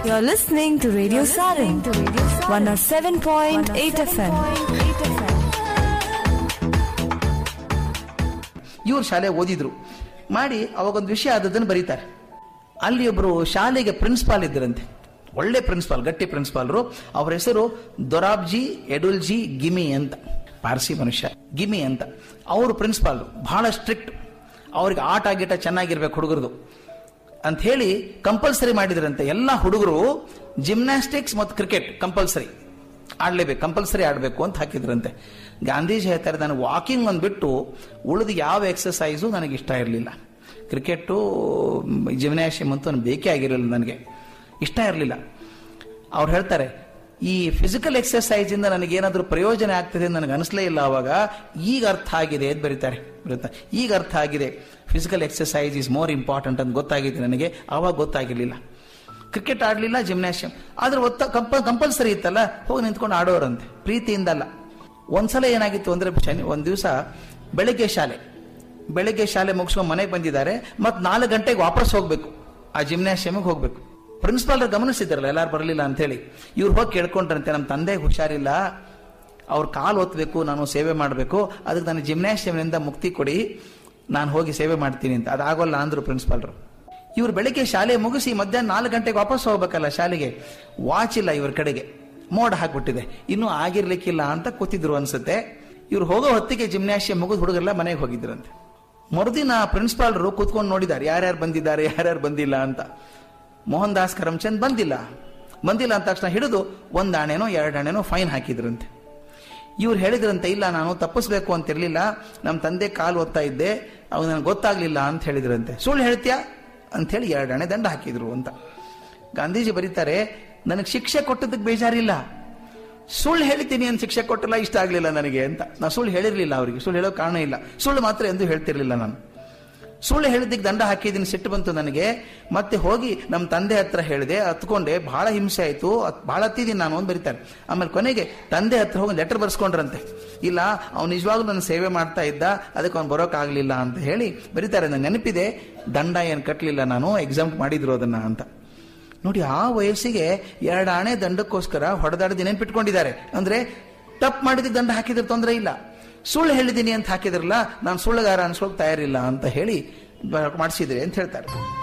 You're listening to Radio Sarin, 107.8 FM. ಇವ್ರು ಶಾಲೆ ಓದಿದ್ರು ಮಾಡಿ ಅವಾಗೊಂದು ವಿಷಯ ಆದದ್ದನ್ನು ಬರೀತಾರೆ ಅಲ್ಲಿ ಒಬ್ರು ಶಾಲೆಗೆ ಪ್ರಿನ್ಸಿಪಾಲ್ ಇದ್ದರಂತೆ ಒಳ್ಳೆ ಪ್ರಿನ್ಸಿಪಾಲ್ ಗಟ್ಟಿ ಪ್ರಿನ್ಸಿಪಾಲ್ರು ಅವ್ರ ಹೆಸರು ದೊರಾಬ್ಜಿ ಎಡುಲ್ಜಿ ಗಿಮಿ ಅಂತ ಪಾರ್ಸಿ ಮನುಷ್ಯ ಗಿಮಿ ಅಂತ ಅವರು ಪ್ರಿನ್ಸಿಪಾಲ್ ಬಹಳ ಸ್ಟ್ರಿಕ್ಟ್ ಅವ್ರಿಗೆ ಆಟ ಗೀಟ ಚೆನ್ನಾಗಿರ್ಬೇಕು ಹುಡುಗರದು ಅಂತ ಹೇಳಿ ಕಂಪಲ್ಸರಿ ಮಾಡಿದ್ರಂತೆ ಎಲ್ಲ ಹುಡುಗರು ಜಿಮ್ನಾಸ್ಟಿಕ್ಸ್ ಮತ್ತು ಕ್ರಿಕೆಟ್ ಕಂಪಲ್ಸರಿ ಆಡ್ಲೇಬೇಕು ಕಂಪಲ್ಸರಿ ಆಡಬೇಕು ಅಂತ ಹಾಕಿದ್ರಂತೆ ಗಾಂಧೀಜಿ ಹೇಳ್ತಾರೆ ನಾನು ವಾಕಿಂಗ್ ಅಂದ್ಬಿಟ್ಟು ಉಳಿದ ಯಾವ ಎಕ್ಸಸೈಸು ನನಗೆ ಇಷ್ಟ ಇರಲಿಲ್ಲ ಕ್ರಿಕೆಟು ಜಿಮ್ನಾಶಿಯಮ್ ಅಂತೂ ನನಗೆ ಬೇಕೇ ಆಗಿರಲಿಲ್ಲ ನನಗೆ ಇಷ್ಟ ಇರಲಿಲ್ಲ ಅವ್ರು ಹೇಳ್ತಾರೆ ಈ ಫಿಸಿಕಲ್ ಎಕ್ಸರ್ಸೈಸ್ ಇಂದ ನನಗೇನಾದ್ರೂ ಪ್ರಯೋಜನ ಆಗ್ತದೆ ಅಂತ ನನಗೆ ಅನಿಸ್ಲೇ ಇಲ್ಲ ಅವಾಗ ಈಗ ಅರ್ಥ ಆಗಿದೆ ಅಂತ ಬರೀತಾರೆ ಬರೀತಾರೆ ಈಗ ಅರ್ಥ ಆಗಿದೆ physical exercise is more important ಅಂತ ಗೊತ್ತಾಗಿದೆ ನನಗೆ ಆವಾಗ ಗೊತ್ತಾಗಿರ್ಲಿಲ್ಲ ಕ್ರಿಕೆಟ್ ಆಡಲಿಲ್ಲ ಜಿಮ್ನಾಶಿಯಂ ಆದ್ರೆ ಒತ್ತ ಕಂಪ ಕಂಪಲ್ಸರಿ ಇತ್ತಲ್ಲ ಹೋಗಿ ನಿಂತ್ಕೊಂಡು ಆಡೋರಂತೆ ಪ್ರೀತಿಯಿಂದಲ್ಲ ಒಂದ್ಸಲ ಏನಾಗಿತ್ತು ಅಂದ್ರೆ ಶನಿ ಒಂದ್ ದಿವಸ ಬೆಳಿಗ್ಗೆ ಶಾಲೆ ಬೆಳಿಗ್ಗೆ ಶಾಲೆ ಮುಗಿಸ್ಕೊಂಡು ಮನೆಗೆ ಬಂದಿದ್ದಾರೆ ಮತ್ ನಾಲ್ಕು ಗಂಟೆಗೆ ವಾಪಸ್ ಹೋಗ್ಬೇಕು ಆ ಜಿಮ್ನಾಶಿಯಮ್ಗೆ ಹೋಗ್ಬೇಕು ಪ್ರಿನ್ಸಿಪಾಲ್ ಗಮನಿಸಿದಾರಲ್ಲ ಎಲ್ಲಾರು ಬರಲಿಲ್ಲ ಅಂತ ಹೇಳಿ ಇವ್ರು ಹೋಗಿ ಕೇಳ್ಕೊಂಡ್ರಂತೆ ನಮ್ಮ ತಂದೆಗೆ ಹುಷಾರಿಲ್ಲ ಅವ್ರ ಕಾಲು ಒತ್ತಬೇಕು ನಾನು ಸೇವೆ ಮಾಡಬೇಕು ಅದಕ್ಕೆ ನಾನು ಜಿಮ್ನಾಶಿಯಂನಿಂದ ಮುಕ್ತಿ ಕೊಡಿ ನಾನು ಹೋಗಿ ಸೇವೆ ಮಾಡ್ತೀನಿ ಅಂತ ಅದಾಗೋಲ್ಲ ಅಂದ್ರು ಪ್ರಿನ್ಸಿಪಾಲ್ರು ಇವ್ರು ಬೆಳಿಗ್ಗೆ ಶಾಲೆ ಮುಗಿಸಿ ಮಧ್ಯಾಹ್ನ ನಾಲ್ಕು ಗಂಟೆಗೆ ವಾಪಸ್ ಹೋಗ್ಬೇಕಲ್ಲ ಶಾಲೆಗೆ ವಾಚ್ ಇಲ್ಲ ಇವ್ರ ಕಡೆಗೆ ಮೋಡ ಹಾಕ್ಬಿಟ್ಟಿದೆ ಇನ್ನೂ ಆಗಿರ್ಲಿಕ್ಕಿಲ್ಲ ಅಂತ ಕೂತಿದ್ರು ಅನ್ಸುತ್ತೆ ಇವ್ರು ಹೋಗೋ ಹೊತ್ತಿಗೆ ಜಿಮ್ನಾಶಿಯಂ ಮುಗಿದು ಹುಡುಗರೆಲ್ಲ ಮನೆಗೆ ಹೋಗಿದ್ರಂತೆ ಮರುದಿನ ಪ್ರಿನ್ಸಿಪಾಲ್ರು ಕೂತ್ಕೊಂಡು ನೋಡಿದ್ದಾರೆ ಯಾರ್ಯಾರು ಬಂದಿದ್ದಾರೆ ಯಾರ್ಯಾರು ಬಂದಿಲ್ಲ ಅಂತ ಮೋಹನ್ ದಾಸ್ ಕರಮ್ಚಂದ್ ಬಂದಿಲ್ಲ ಬಂದಿಲ್ಲ ಅಂತ ತಕ್ಷಣ ಹಿಡಿದು ಒಂದ್ ಆಣೆನೋ ಎರಡು ಆಣೆನೋ ಫೈನ್ ಹಾಕಿದ್ರಂತೆ ಇವ್ರು ಹೇಳಿದ್ರಂತೆ ಇಲ್ಲ ನಾನು ತಪ್ಪಿಸ್ಬೇಕು ಅಂತ ಇರ್ಲಿಲ್ಲ ನಮ್ಮ ತಂದೆ ಕಾಲು ಓದ್ತಾ ಇದ್ದೆ ಅವಾಗ ನನಗೆ ಗೊತ್ತಾಗ್ಲಿಲ್ಲ ಅಂತ ಹೇಳಿದ್ರಂತೆ ಸುಳ್ಳು ಹೇಳ್ತೀಯಾ ಅಂತ ಹೇಳಿ ಎರಡು ಆಣೆ ದಂಡ ಹಾಕಿದ್ರು ಅಂತ ಗಾಂಧೀಜಿ ಬರೀತಾರೆ ನನಗೆ ಶಿಕ್ಷೆ ಕೊಟ್ಟದಕ್ಕೆ ಬೇಜಾರಿಲ್ಲ ಸುಳ್ಳು ಹೇಳ್ತೀನಿ ಅಂತ ಶಿಕ್ಷೆ ಕೊಟ್ಟಲ್ಲ ಇಷ್ಟ ಆಗ್ಲಿಲ್ಲ ನನಗೆ ಅಂತ ನಾನು ಸುಳ್ಳು ಹೇಳಿರ್ಲಿಲ್ಲ ಅವರಿಗೆ ಸುಳ್ಳು ಹೇಳೋ ಕಾರಣ ಇಲ್ಲ ಸುಳ್ಳು ಮಾತ್ರ ಎಂದು ಹೇಳ್ತಿರ್ಲಿಲ್ಲ ನಾನು ಸುಳ್ಳು ಹೇಳಿದ್ದಕ್ಕೆ ದಂಡ ಹಾಕಿದ್ದೀನಿ ಸಿಟ್ಟು ಬಂತು ನನಗೆ ಮತ್ತೆ ಹೋಗಿ ನಮ್ಮ ತಂದೆ ಹತ್ರ ಹೇಳಿದೆ ಹತ್ಕೊಂಡೆ ಬಹಳ ಹಿಂಸೆ ಆಯ್ತು ಅತ್- ಬಹಳ ಹತ್ತಿದ್ದೀನಿ ನಾನು ಅಂತ ಬರೀತಾರೆ ಆಮೇಲೆ ಕೊನೆಗೆ ತಂದೆ ಹತ್ರ ಹೋಗಿ ಲೆಟರ್ ಬರ್ಸ್ಕೊಂಡ್ರಂತೆ ಇಲ್ಲ ಅವ್ನು ನಿಜವಾಗ್ಲೂ ನನ್ನ ಸೇವೆ ಮಾಡ್ತಾ ಇದ್ದ ಅದಕ್ಕೆ ಅವ್ನು ಬರೋಕ್ಕಾಗ್ಲಿಲ್ಲ ಅಂತ ಹೇಳಿ ಬರೀತಾರೆ ನನಗೆ ನೆನಪಿದೆ ದಂಡ ಏನು ಕಟ್ಟಲಿಲ್ಲ ನಾನು ಎಕ್ಸಾಮ್ ಮಾಡಿದ್ರು ಅದನ್ನ ಅಂತ ನೋಡಿ ಆ ವಯಸ್ಸಿಗೆ ಎರಡು ಆಣೆ ದಂಡಕ್ಕೋಸ್ಕರ ಹೊಡೆದಾಡದಿ ನೆನ್ಪಿಟ್ಕೊಂಡಿದ್ದಾರೆ ಅಂದ್ರೆ ತಪ್ಪು ಮಾಡಿದ ದಂಡ ಹಾಕಿದ್ರೆ ತೊಂದರೆ ಇಲ್ಲ ಸುಳ್ಳು ಹೇಳಿದ್ದೀನಿ ಅಂತ ಹಾಕಿದ್ರಲ್ಲ ನಾನು ಸುಳ್ಳುಗಾರ ಅನ್ಸ್ಕೊಳಕ್ ತಯಾರಿಲ್ಲ ಅಂತ ಹೇಳಿ ಮಾಡಿಸಿದ್ರೆ ಅಂತ ಹೇಳ್ತಾರೆ